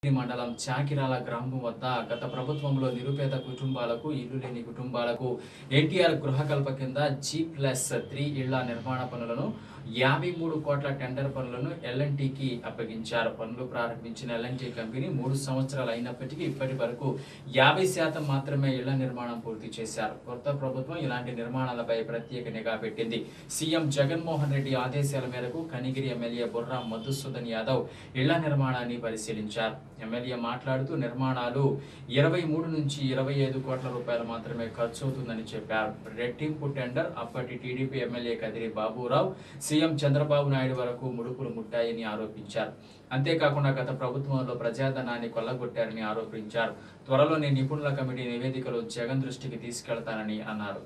మండలం చాకిరాల గ్రామం వద్ద గత ప్రభుత్వంలో నిరుపేద కుటుంబాలకు ఇల్లు లేని కుటుంబాలకు ఎన్టీఆర్ గృహకల్ప కింద జీ ప్లస్ త్రీ ఇళ్ల నిర్మాణ పనులను యాభై మూడు కోట్ల టెండర్ పనులను ఎల్ఎన్టీకి అప్పగించారు పనులు ప్రారంభించిన ఎల్ఎన్టీ కంపెనీ మూడు సంవత్సరాలు అయినప్పటికీ ఇప్పటి వరకు యాభై శాతం మాత్రమే ఇళ్ల నిర్మాణం పూర్తి చేశారు కొత్త ప్రభుత్వం ఇలాంటి నిర్మాణాలపై ప్రత్యేక నిఘా పెట్టింది సీఎం జగన్మోహన్ రెడ్డి ఆదేశాల మేరకు కనిగిరి ఎమ్మెల్యే బుర్రా మధుసూదన్ యాదవ్ ఇళ్ల నిర్మాణాన్ని పరిశీలించారు ఎమ్మెల్యే మాట్లాడుతూ నిర్మాణాలు ఇరవై మూడు నుంచి ఇరవై ఐదు కోట్ల రూపాయలు మాత్రమే ఖర్చు అవుతుందని చెప్పారు రెట్టింపు టెండర్ అప్పటి TDP MLA Kadiri Baburao CM Chandrababu Naidu వరకు ముడుపులు ముట్టాయని ఆరోపించారు అంతేకాకుండా గత ప్రభుత్వంలో ప్రజాధనాన్ని కొల్లగొట్టారని ఆరోపించారు త్వరలోనే నిపుణుల కమిటీ నివేదికలు జగన్ దృష్టికి తీసుకెళ్తానని అన్నారు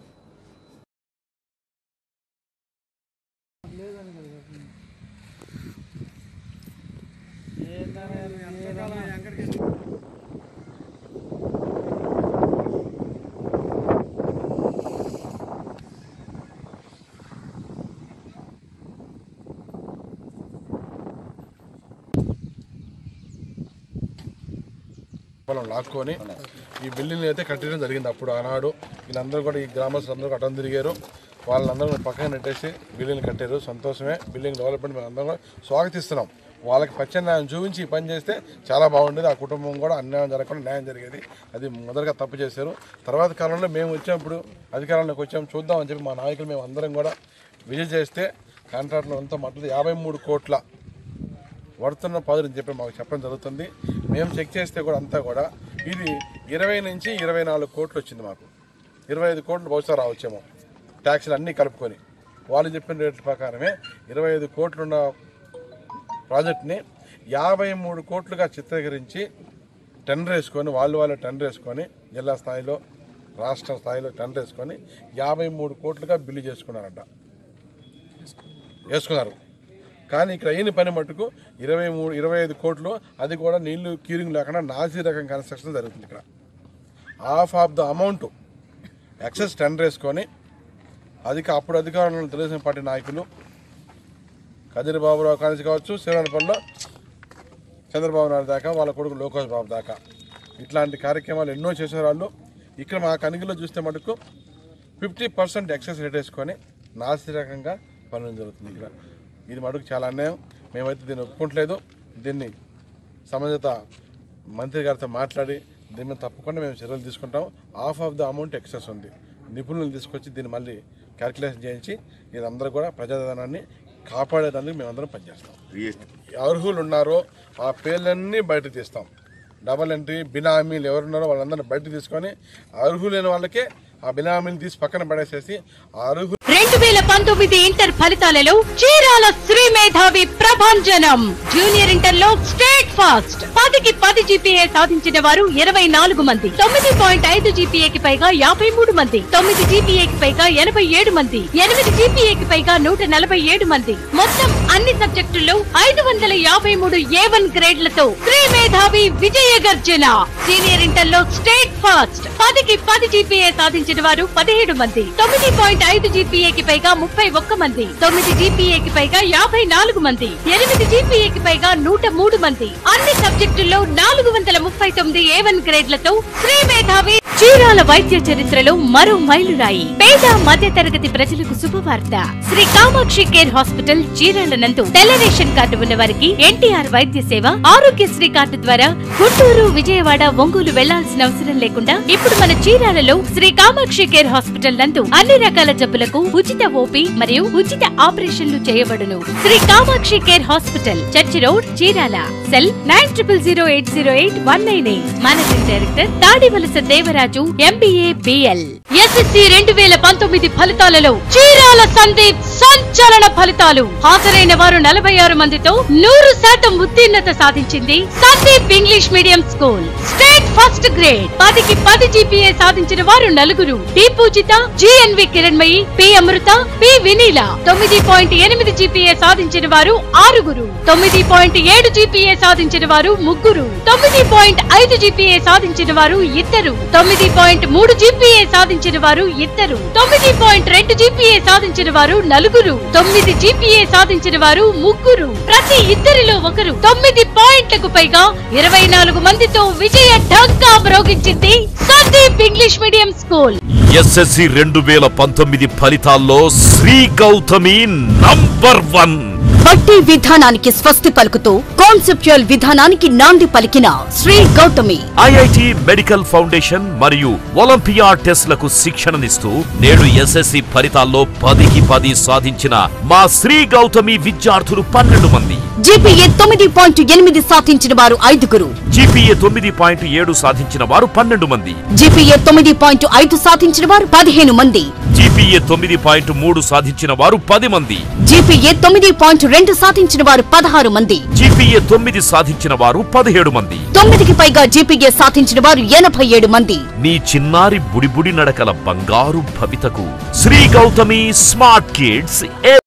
పొలం లాక్కొని ఈ బిల్డింగ్ అయితే కట్టడం జరిగింది అప్పుడు ఆనాడు వీళ్ళందరూ కూడా ఈ గ్రామస్తులందరూ అటం తిరిగారు వాళ్ళందరూ పక్కన నెట్టేసి బిల్డింగ్ కట్టారు సంతోషమే బిల్డింగ్ డెవలప్మెంట్ మేము అందరం కూడా స్వాగతిస్తున్నాం వాళ్ళకి పచ్చన్యాయం చూపించి ఈ పని చేస్తే చాలా బాగుండేది ఆ కుటుంబం కూడా అన్యాయం జరగకుండా న్యాయం జరిగేది అది మొదటగా తప్పు చేశారు తర్వాత కాలంలో మేము వచ్చినప్పుడు అధికారంలోకి వచ్చాము చూద్దామని చెప్పి మా నాయకులు మేము అందరం కూడా విజిట్ చేస్తే కాంట్రాక్ట్లో అంతా మద్దతు యాభై మూడు కోట్ల పడుతున్న పదులని చెప్పి మాకు చెప్పడం జరుగుతుంది మేము చెక్ చేస్తే కూడా అంతా కూడా ఇది ఇరవై నుంచి ఇరవై నాలుగు కోట్లు వచ్చింది మాకు ఇరవై ఐదు కోట్లు బహుశా రావచ్చేమో ట్యాక్స్లు అన్నీ కలుపుకొని వాళ్ళు చెప్పిన రేట్ల ప్రకారమే ఇరవై ఐదు కోట్లున్న ప్రాజెక్ట్ని యాభై మూడు కోట్లుగా చిత్రీకరించి టెండర్ వేసుకొని వాళ్ళు వాళ్ళు టెండర్ వేసుకొని జిల్లా స్థాయిలో రాష్ట్ర స్థాయిలో టెండర్ వేసుకొని యాభై మూడు కోట్లుగా బిల్లు చేసుకున్నారంట వేసుకున్నారు కానీ ఇక్కడ అయిన పని మట్టుకు ఇరవై మూడు ఇరవై ఐదు కోట్లు అది కూడా నీళ్లు క్యూరింగ్ లేకుండా నాజీ రకం కన్స్ట్రక్షన్ జరుగుతుంది ఇక్కడ half of the amount excess tender వేసుకొని అధిక అప్పుడు అధికారంలో తెలుగుదేశం పార్టీ నాయకులు కదిరి బాబురావు కానిసి కావచ్చు శ్రీరాణపల్లిలో చంద్రబాబు నాయుడు దాకా వాళ్ళ కొడుకు లోకేష్ బాబు దాకా ఇట్లాంటి కార్యక్రమాలు ఎన్నో చేసే వాళ్ళు ఇక్కడ మా కనిగిలో చూస్తే మటుకు ఫిఫ్టీ పర్సెంట్ ఎక్సెస్ రేట్ వేసుకొని నాసి రకంగా పనులు జరుగుతుంది ఇక్కడ ఇది మటుకు చాలా అన్యాయం మేమైతే దీన్ని ఒప్పుకోవట్లేదు దీన్ని సంబంధిత మంత్రి గారితో మాట్లాడి దీని మీద తప్పకుండా మేము చర్యలు తీసుకుంటాం half of the amount excess ఉంది నిపుణులను తీసుకొచ్చి దీన్ని మళ్ళీ క్యాల్కులేషన్ చేయించి ఇదందరూ కూడా ప్రజాధనాన్ని కాపాడేదానికి మేమందరం పనిచేస్తాం అర్హులు ఉన్నారో ఆ పేర్లన్నీ బయట తీస్తాం డబల్ ఎంట్రీ బినామీలు ఎవరున్నారో వాళ్ళందరినీ బయట తీసుకొని అర్హులైన వాళ్ళకే ఆ బినామీలు తీసి పక్కన పడేసేసి ఆ అర్హులు రెండు వేల పంతొమ్మిది ఇంటర్ ఫలితాలలో చీరాల శ్రీ మేధావి ప్రభంజనం జూనియర్ ఇంటర్ లో స్టేట్ ఫాస్ట్ పదికి పది జీపీఏ సాధించిన వారు ఇరవై నాలుగు మంది తొమ్మిది పాయింట్ ఐదు జీపీఏకి పైగా యాభై మూడు మంది తొమ్మిది జీపీఏకి పైగా ఎనభై ఏడు మంది ఎనిమిది జీపీఏకి పైగా నూట నలభై ఏడు మంది మొత్తం అన్ని సబ్జెక్టుల్లో ఐదు వందల యాభై మూడు ఏ వన్ గ్రేడ్లతో శ్రీ మేధావి విజయ గర్జన సీనియర్ ఇంటర్ లో స్టేట్ ఫాస్ట్ పదికి పది జీపీఏ సాధించిన వారు పదిహేడు మంది తొమ్మిది పాయింట్ ఐదు జీపీఏకి పైగా ముప్పై ఒక్క మంది తొమ్మిది జీపీఏకి పైగా యాభై నాలుగు మంది ఎనిమిది జీపీఏకి పైగా నూట మూడు మంది అన్ని సబ్జెక్టుల్లో నాలుగు వందల ముప్పై తొమ్మిది ఏ వన్ గ్రేడ్లతో శ్రీ మేధావి చీరాల వైద్య చరిత్రలో మరో మైలురాయి పేద మధ్య తరగతి ప్రజలకు శుభవార్త శ్రీ కామాక్షి కేర్ హాస్పిటల్ చీరాల నందు తెల్ల రేషన్ కార్డు ఉన్న వారికి ఎన్టీఆర్ వైద్య సేవ ఆరోగ్యశ్రీ కార్డు ద్వారా గుంటూరు విజయవాడ ఒంగోలు వెళ్లాల్సిన అవసరం లేకుండా ఇప్పుడు మన చీరాలలో శ్రీ కామాక్షి కేర్ హాస్పిటల్ నందు అన్ని రకాల జబ్బులకు ఉచిత ఓపీ మరియు ఉచిత ఆపరేషన్లు చేయబడును Shri Kamakshi care hospital church road Chirala cell nine triple zero eight zero eight one nine eight managing director Tadivalasa Devaraju MBA BL SSC రెండు వేల పంతొమ్మిది ఫలితాలలో చీరాల సందీప్ సంచలన ఫలితాలు హాజరైన వారు నలభై ఆరు మందితో నూరు శాతం ఉత్తీర్ణత సాధించింది Sandeep English medium school state first grade పదికి పది జీపీఏ సాధించిన వారు నలుగురు D Pujitha GNV Kiranmayi P Amrutha P Vineela తొమ్మిది పాయింట్ ఎనిమిది జీపీఏ సాధించిన వారు ఆరుగురు తొమ్మిది పాయింట్ ఏడు జీపీఏ సాధించిన వారు ముగ్గురు తొమ్మిది పాయింట్ ఐదు జీపీఏ సాధించిన వారు ఇద్దరు తొమ్మిది పాయింట్ మూడు జీపీఏ సాధించిన సాధించిన వారు ఇద్దరు తొమ్మిది పాయింట్ రెండు జీపీఏ సాధించిన వారు నలుగురు తొమ్మిది జీపీఏ సాధించిన వారు ముగ్గురు ప్రతి ఇద్దరిలో ఒకరు తొమ్మిది పాయింట్లకు పైగా ఇరవై నాలుగు మందితో విజయ ఢంకా మ్రోగించింది Sandeep English medium school SSC రెండు వేల పంతొమ్మిది ఫలితాల్లో శ్రీ గౌతమి నంబర్ వన్ బట్టి విధానానికి స్వస్తి పలుకుతూ కాన్సెప్చువల్ విధానానికి నాంది పలికిన Shri Gautami IIT medical foundation మరియు ఒలింపియా టెస్ట్లకు శిక్షణనిస్తూ నేడు ఎస్ఎస్సి ఫలితాల్లో పదికి పది సాధించిన మా శ్రీ గౌతమి విద్యార్థులు పన్నెండు మంది జీపీఏ తొమ్మిది పాయింట్ ఎనిమిది సాధించిన వారు ఐదుగురు జీపీఏ తొమ్మిది పాయింట్ ఏడు సాధించిన వారు పన్నెండు మంది జీపీఏ తొమ్మిది పాయింట్ ఐదు సాధించిన వారు పదిహేను మంది జీపీఏ తొమ్మిది పాయింట్ మూడు సాధించిన వారు పది మంది జీపీఏ తొమ్మిది పాయింట్ రెండు సాధించిన వారు పదహారు మంది జీపీఏ తొమ్మిది సాధించిన వారు పదిహేడు మంది తొమ్మిదికి పైగా జీపీఏ సాధించిన వారు ఎనభై ఏడు మంది నీ చిన్నారి బుడిబుడి నడకల బంగారు భవితకు శ్రీ గౌతమి స్మార్ట్ కిడ్స్